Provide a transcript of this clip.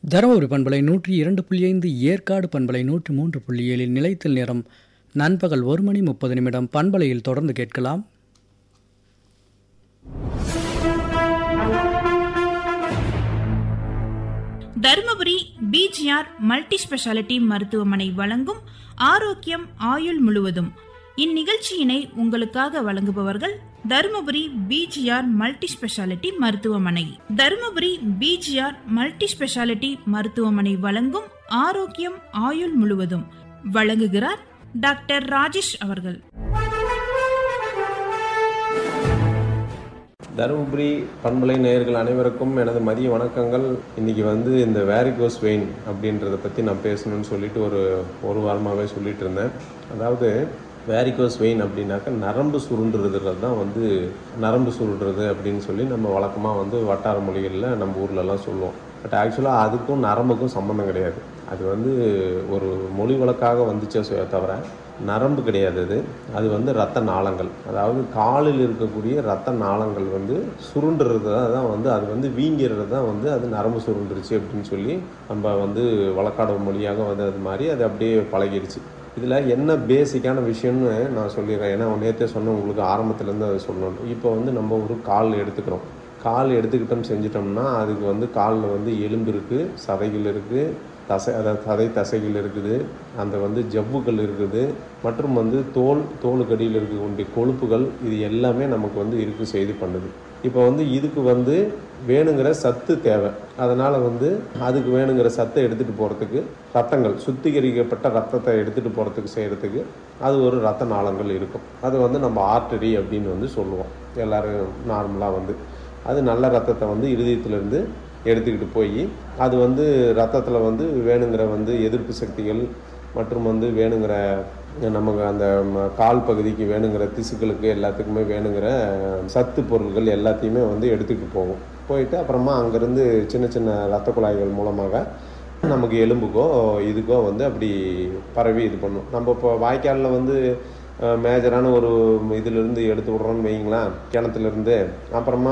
தருமபுரி பண்பலை நூற்றி இரண்டு புள்ளி ஐந்து ஏற்காடு பண்பலை நூற்றி மூன்று புள்ளி ஏழில் நிலைத்தல் நேரம் நண்பகல் ஒரு மணி முப்பது நிமிடம் பண்பலையில் தொடர்ந்து கேட்கலாம் தருமபுரி பிஜிஆர் மல்டி ஸ்பெஷாலிட்டி மருத்துவமனை வழங்கும் ஆரோக்கியம் ஆயுள் முழுவதும் இந்நிகழ்ச்சியினை உங்களுக்காக வழங்குபவர்கள் தருமபுரி பிஜிஆர் மல்டி ஸ்பெஷாலிட்டி மருத்துவமனை தருமபுரி பிஜிஆர் மல்டி ஸ்பெஷாலிட்டி மருத்துவமனை வழங்கும் ஆரோக்கியம் ஆயுள் முழுவதும் வழங்குகிறார் டாக்டர் ராஜேஷ் அவர்கள் தருமபுரி பண்பலை நேயர்கள் அனைவருக்கும் எனது மதிய வணக்கங்கள் இன்னைக்கு வந்து இந்த வேரிகோஸ் வெயின் அப்படின்றத பற்றி நான் பேசணும்னு சொல்லிட்டு ஒரு ஒரு வாரமாகவே சொல்லிட்டு இருந்தேன் அதாவது வேரிகோஸ் வெயின் அப்படின்னாக்கா நரம்பு சுருண்டுறதுல தான் வந்து நரம்பு சுருண்டுறது அப்படின்னு சொல்லி நம்ம வழக்கமாக வந்து வட்டார மொழிகளில் நம்ம ஊர்லலாம் சொல்லுவோம் பட் ஆக்சுவலாக அதுக்கும் நரம்புக்கும் சம்மந்தம் கிடையாது அது வந்து ஒரு மொழி வழக்காக வந்துச்சே சொ- தவிர நரம்பு கிடையாது அது அது வந்து ரத்த நாளங்கள் அதாவது காலில் இருக்கக்கூடிய ரத்த நாளங்கள் வந்து சுருண்டுறது தான் வந்து அது வந்து வீங்கிறது தான் வந்து அது நரம்பு சுருண்டுருச்சு அப்படின்னு சொல்லி நம்ம வந்து வழக்காடு மொழியாக வந்து அது மாதிரி அது அப்படியே பழகிடுச்சு இதில் என்ன பேசிக்கான விஷயம்னு நான் சொல்லிடுறேன் ஏன்னா நேற்றே சொன்னேன் உங்களுக்கு ஆரம்பத்துலேருந்து அதை சொல்லணும் இப்போ வந்து நம்ம ஒரு கால் எடுத்துக்கிறோம் கால் எடுத்துக்கிட்டோம் செஞ்சிட்டோம்னா அதுக்கு வந்து காலில் வந்து எலும்பு இருக்குது சதைகள் இருக்குது தசை அதாவது சதை தசைகள் இருக்குது அந்த வந்து ஜவ்வுகள் இருக்குது மற்றும் வந்து தோல் தோலுக்கடியில் இருக்கக்கூடிய கொழுப்புகள் இது எல்லாமே நமக்கு வந்து இருக்கு செய்து பண்ணுது இப்போ வந்து இதுக்கு வந்து வேணுங்கிற சத்து தேவை அதனால் வந்து அதுக்கு வேணுங்கிற சத்தை எடுத்துகிட்டு போகிறதுக்கு ரத்தங்கள் சுத்திகரிக்கப்பட்ட ரத்தத்தை எடுத்துகிட்டு போகிறதுக்கு செய்கிறதுக்கு அது ஒரு ரத்த நாளங்கள் இருக்கும் அது வந்து நம்ம ஆர்டரி அப்படின்னு வந்து சொல்லுவோம் எல்லாரும் நார்மலாக வந்து அது நல்ல ரத்தத்தை வந்து இருதயத்திலேருந்து எடுத்துக்கிட்டு போய் அது வந்து ரத்தத்தில் வந்து வேணுங்கிற வந்து எதிர்ப்பு சக்திகள் மற்றும் வந்து வேணுங்கிற நமக்கு அந்த ம- கால் பகுதிக்கு வேணுங்கிற திசுக்களுக்கு எல்லாத்துக்குமே வேணுங்கிற சத்து பொருட்கள் எல்லாத்தையுமே வந்து எடுத்துக்கிட்டு போகும் போயிட்டு அப்புறமா அங்கேருந்து சின்ன சின்ன ரத்த குழாய்கள் மூலமாக நமக்கு எலும்புக்கோ இதுக்கோ வந்து அப்படி பரவி இது பண்ணும் நம்ம இப்போ வாய்க்காலில் வந்து மேஜரான ஒரு இதிலிருந்து எடுத்து விட்றோம்னு வைங்களேன் கிணத்துலேருந்து அப்புறமா